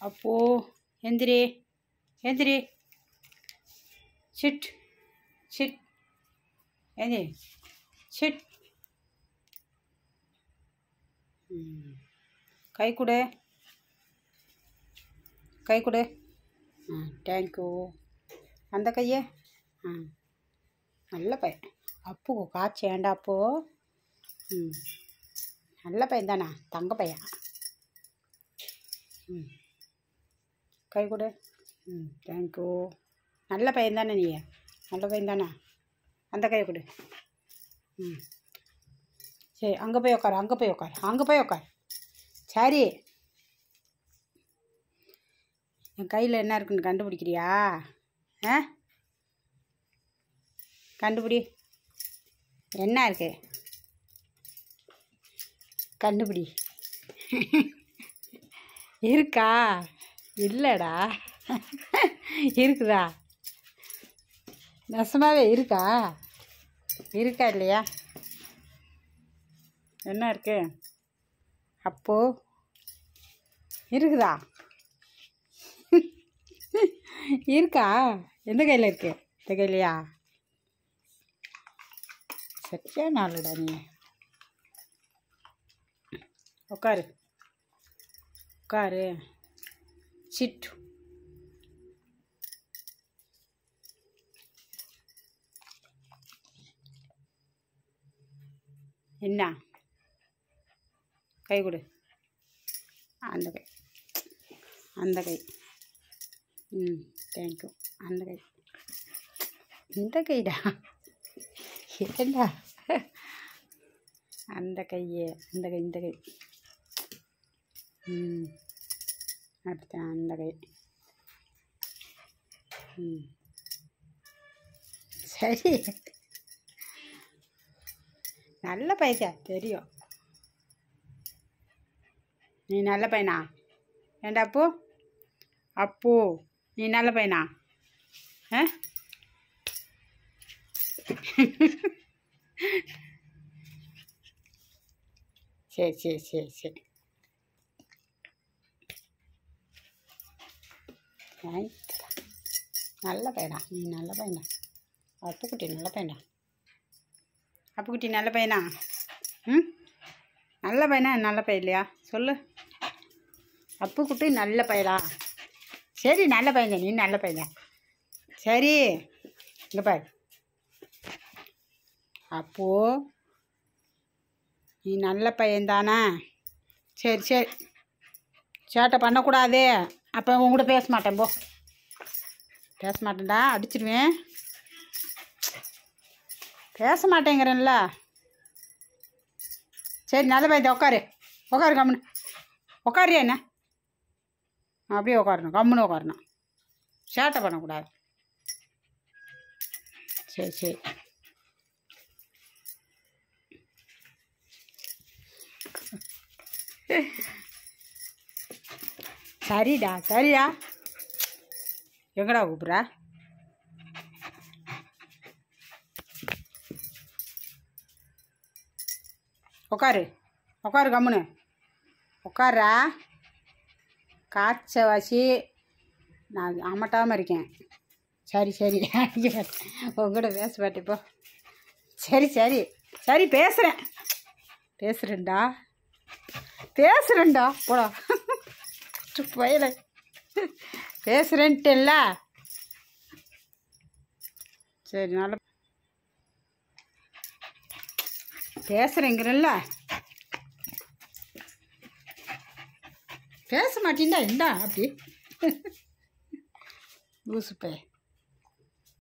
அப்போ எந்திரி எந்திரி சிட் சிட் எந்திரி சிட் ம். கை கொடு கை கொடு ஆ தேங்க்யூ அந்த கையே ஆ நல்ல பையன் அப்பு காய்ச்சி ஏண்டா அப்போ ம் நல்ல பையன் தானே தங்க பையன் ம் கை கொடு ம் தேங்க்யூ நல்ல பையன் தானே நீ நல்ல பையன் தானே அந்த கையை கொடு ம் சரி அங்கே போய் உட்காரு அங்கே போய் உட்காரு அங்கே போய் உட்காரு சரி என் கையில் என்ன இருக்குன்னு கண்டுபிடிக்கிறியா ஆ கண்டுபிடி என்ன இருக்கு கண்டுபிடி இருக்கா இல்லைடா இருக்குதா நெசமாவே இருக்கா இருக்கா இல்லையா என்ன இருக்கு அப்போ இருக்குதா இருக்கா எந்த கையில் இருக்கு இந்த கையிலையா சரியா நாளுடா நீ உட்காரு உட்காரு சிட்டு என்ன கை கொடு அந்த கை அந்த கை ம் தேங்க்யூ அந்த கை இந்த கைடா ஏண்டா அந்த கையே அந்த கை இந்த கை ம் அப்படித்தான் அந்த கை ம் சரி நல்ல பைசா தெரியும் நீ நல்ல பையனா ஏண்டா அப்பு அப்பு நீ நல்ல பையனா ஆ சரி சரி சரி சரி தேங்க்யூ. நல்ல பையனா நீ நல்ல பையனா அப்புக்குட்டி நல்ல பையனா அப்புக்குட்டி நல்ல பையனா ம் நல்ல பையனா நல்ல பையன் இல்லையா சொல்லு அப்புக்குட்டி நல்ல பையனா சரி நல்ல பையன் நீ நல்ல பையன் சரி இங்கே பாரு அப்போ நீ நல்ல பையன் தானே சரி சரி சேட்டை பண்ணக்கூடாது அப்போ உன் கூட பேச மாட்டேன் போ பேச மாட்டேன்டா அடிச்சிடுவேன் பேச மாட்டேங்கிறேன்ல சரி நல்ல பையன் உட்காரு உட்காரு கம்முன்னு உட்காரியா என்ன அப்படியே உட்காரணும் கம்முன்னு உட்காரணும் சேட்டை பண்ணக்கூடாது சரி சரி சரிடா சரியா எங்கடா கூப்பிட்ற உட்காரு உட்காரு கம்முன்னு உட்கார்றா காய்ச்ச வாசி நான் அமட்டாமல் இருக்கேன் சரி சரி உங்கள்கிட்ட பேச மாட்டேன் இப்போ சரி சரி சரி பேசுகிறேன் பேசுகிறேன்டா பேசுகிறேன்டா போடா பயில பேசுகிறேன்ட்டுல்ல சரி நல்ல பேசுகிறேங்கிறல்ல பேச மாட்டீங்களா இந்தா அப்படி லூசு பையன்